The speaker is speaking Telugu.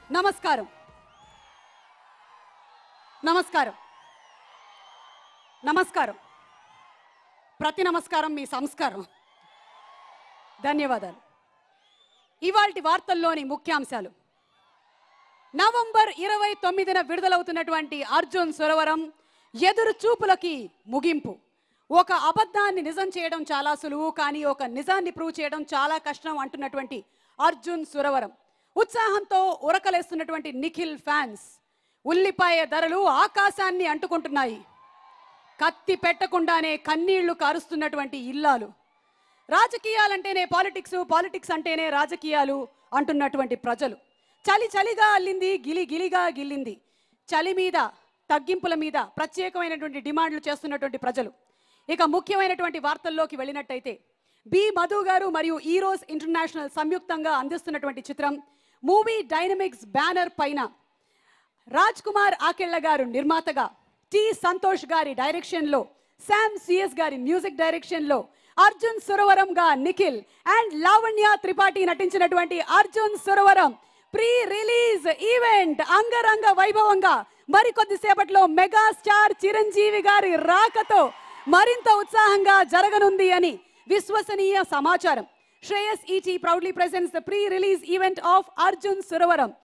నమస్కారం నమస్కారం నమస్కారం ప్రతి నమస్కారం మీ సంస్కారం ధన్యవాదాలు ఇవాల్టి వార్తల్లోని ముఖ్యాంశాలు నవంబర్ ఇరవై తొమ్మిదిన విడుదలవుతున్నటువంటి అర్జున్ సురవరం ఎదురు చూపులకి ముగింపు ఒక అబద్ధాన్ని నిజం చేయడం చాలా సులువు కానీ ఒక నిజాన్ని ప్రూవ్ చేయడం చాలా కష్టం అంటున్నటువంటి అర్జున్ సురవరం ఉత్సాహంతో ఉరకలేస్తున్నటువంటి నిఖిల్ ఫ్యాన్స్ ఉల్లిపాయ ధరలు ఆకాశాన్ని అంటుకుంటున్నాయి కత్తి పెట్టకుండానే కన్నీళ్లు కారుస్తున్నటువంటి ఇల్లాలు రాజకీయాలంటేనే పాలిటిక్స్ పాలిటిక్స్ అంటేనే రాజకీయాలు అంటున్నటువంటి ప్రజలు చలి చలిగా అల్లింది గిలి గిలిగా గిల్లింది చలి మీద తగ్గింపుల మీద ప్రత్యేకమైనటువంటి డిమాండ్లు చేస్తున్నటువంటి ప్రజలు ఇక ముఖ్యమైనటువంటి వార్తల్లోకి వెళ్ళినట్టయితే బి మధు గారు మరియు ఈరోస్ ఇంటర్నేషనల్ సంయుక్తంగా అందిస్తున్నటువంటి చిత్రం మూవీ డైనమిక్స్ బ్యానర్ పైన రాజ్ కుమార్ ఆకెళ్ళ గారు నిర్మాతగా టి సంతోష్ గారి డైరెక్షన్ లో శామ్ సిఎస్ గారి మ్యూజిక్ డైరెక్షన్ లో అర్జున్ సురవరం గా నిఖిల్ అండ్ లావణ్య త్రిపాఠి నటించినటువంటి Arjun Suravaram pre release event అంగరంగ వైభవంగా మరికొద్ది సేపట్లో మెగా స్టార్ చిరంజీవి గారి రాకతో మరింత ఉత్సాహంగా జరగనుంది అని విశ్వసనీయ సమాచారం Shreyas ET proudly presents the pre release event of Arjun Suravaram